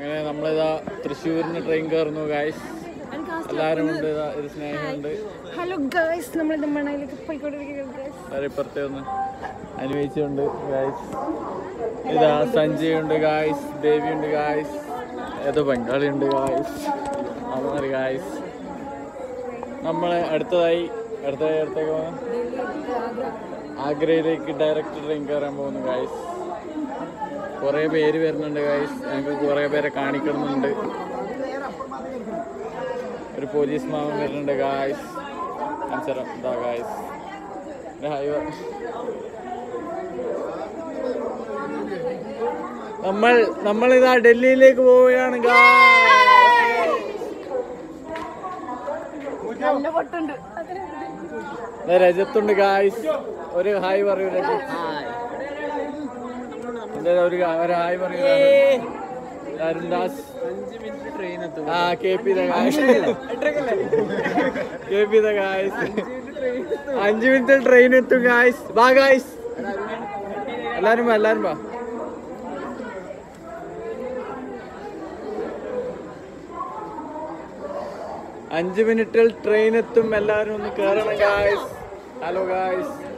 അങ്ങനെ നമ്മളിതാ തൃശ്ശൂരിന് ട്രെയിൻ കയറുന്നു ഗായ്സ് എല്ലാവരും ഉണ്ട് ഇതാ ഒരു സ്നേഹമുണ്ട് ഹലോ ഗൈസ് നമ്മൾ മണയിലേക്ക് പോയിക്കൊണ്ടിരിക്കുകയാണ് ഗൈസ് വേറെ ഇപ്പുറത്തെ ഒന്ന് അനുഭവിച്ചുണ്ട് ഗായ്സ് ഇതാ സഞ്ജയ് ഉണ്ട് ഗായ്സ് ദേവി ഉണ്ട് ഗായ്സ് ഏതോ ബംഗാളി ഉണ്ട് ഗായ്സ് അമ്മമാര് ഗായ്സ് നമ്മൾ അടുത്തതായി അടുത്തതായി അടുത്തേക്ക് പോകുന്ന ആഗ്രയിലേക്ക് ഡയറക്റ്റ് ട്രെയിൻ കയറാൻ പോകുന്നു ഗായ്സ് കുറേ പേര് വരുന്നുണ്ട് ഗായ്സ് ഞങ്ങൾക്ക് കുറേ പേരെ കാണിക്കണമെന്നുണ്ട് ഒരു പോലീസ് മാമൻ വരുന്നുണ്ട് ഗായ്സ് കാണിച്ചരാം ഇതാ ഗായ്സ് ഹൈവ നമ്മൾ നമ്മളിതാ ഡൽഹിയിലേക്ക് പോവുകയാണ് guys. നല്ല പൊട്ടുണ്ട് ദാ രജത്തുണ്ട് ഗായ്സ് ഒരു ഹായ് പറയൂ രജത്ത് എന്താ ഒരു ഗാ- ഒരു ഹായ് പറയൂ അരുൺദാസ് ആ K P the guys K P the guys അഞ്ചു മിനിറ്റ് ട്രെയിൻ എത്തും ഗായ്സ് വാ ഗായ്സ് എല്ലാരും വാ എല്ലാരും വാ അഞ്ച് മിനിറ്റിൽ ട്രെയിൻ എത്തും എല്ലാവരും ഒന്ന് കയറണം ഗായ്സ് ഹലോ ഗായ്സ്